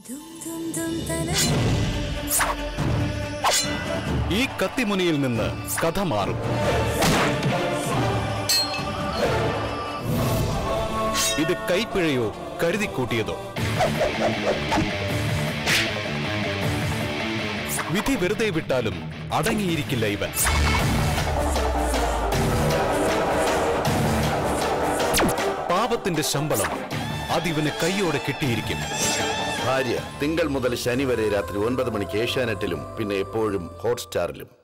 ഈ കത്തിമുനയിൽ നിന്ന് കഥ മാറും ഇത് കൈപ്പിഴയോ കരുതിക്കൂട്ടിയതോ വിധി വെറുതെ വിട്ടാലും അടങ്ങിയിരിക്കില്ല ഇവൻ പാപത്തിന്റെ ശമ്പളം അതിവന് കൈയോടെ കിട്ടിയിരിക്കും ഭാര്യ തിങ്കൾ മുതൽ ശനി വരെ രാത്രി ഒൻപത് മണിക്ക് ഏഷ്യാനെറ്റിലും പിന്നെ എപ്പോഴും ഹോട്ട്സ്റ്റാറിലും